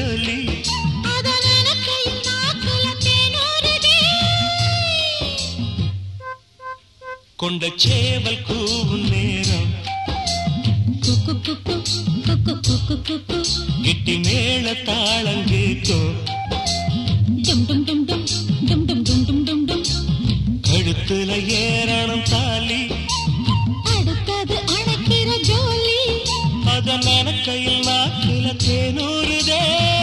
ஜோலி அத நினைக்கையில் நாக்குல தேனூறுதே. கொண்ட சேவல் கூவும் நேரம் குக்கு குக்கு, குக்கு குக்கு குக்கு. கிட்டி மேள தாளம் கேட்கும் டும் டும் டும் டும், டும் டும் டும் டும் டும் டும். கழுத்துல ஏறணும் தாலி அடுத்தது அணைக்கிற ஜோலி அத நினைக்கையில் நாக்குல தேனூறுதே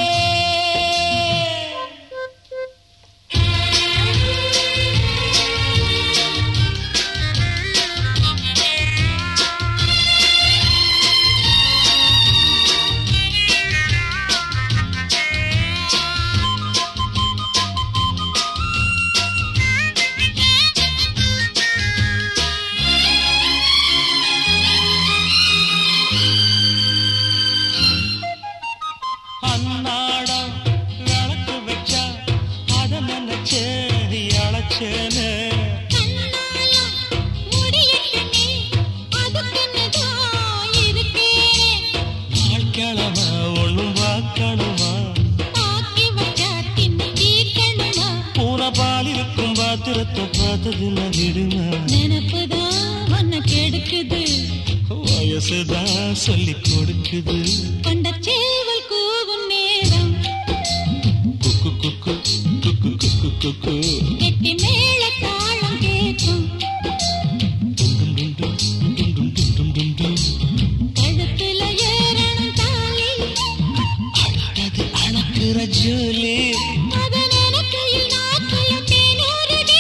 அன்னாடம் விளக்கு வச்சா அத நினைச்சே அழைச்சேன்னு கண்ணாலம் முடியட்டுமே, அதுக்குன்னுதான் இருக்கேன். வாழ்க்கிழமை ஒண்ணும் பார்க்கணுமா ஆக்கி வச்சா தின்னு தீர்க்கணுமா? பூனை பால் இருக்கும் பாத்திரத்தை பார்த்தது விடுமா நினப்புதான் உன்னை கெடுக்குது வயசுதான் சொல்லி கொடுக்குது கொண்ட சேவல் கூவும் நேரம் குக்கு குக்கு குக்கு குக்கு குக்கு கெட்டி மேல தாளம் கேட்கும் டும் டும் டும் டும் டும் டும் டும் டும் டும். கழுத்துல ஏறணும் தாலி அடுத்தது அணக்குற ஜோலி அத நினைக்கையில் நாக்குல தேனூறுதே.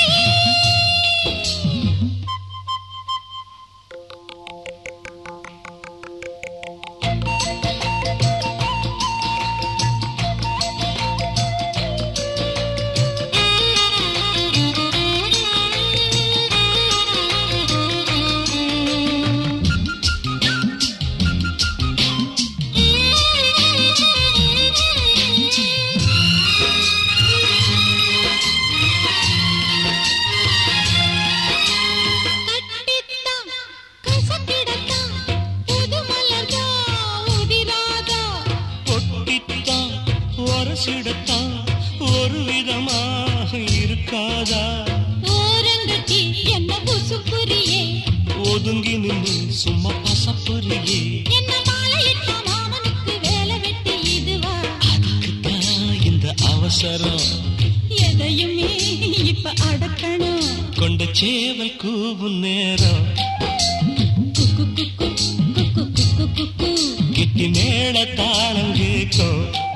கட்டித்தான், கசக்கிடத்தான், புது மலர்தான் உதிராதா. ஒட்டித்தான் ஒரசிடத்தான் ஒரு விதமாக இருக்காதா ஓரங்கட்டி என்ன புசுப்புரியே, ஒதுங்கி நின்று சும்மா பசப்புரியே என்ன மாலையிட்ட மாமனுக்கு வேலை வெட்டி இதுவா? அதுக்குத்தான் இந்த அவசரம் எதையுமே இப்ப அடக்கணும் கொண்ட சேவல் கூவும் நேரம் குக்கு குக்கு, குக்கு குக்கு குக்கு. கிட்டி மேள தாளம் கேட்கும்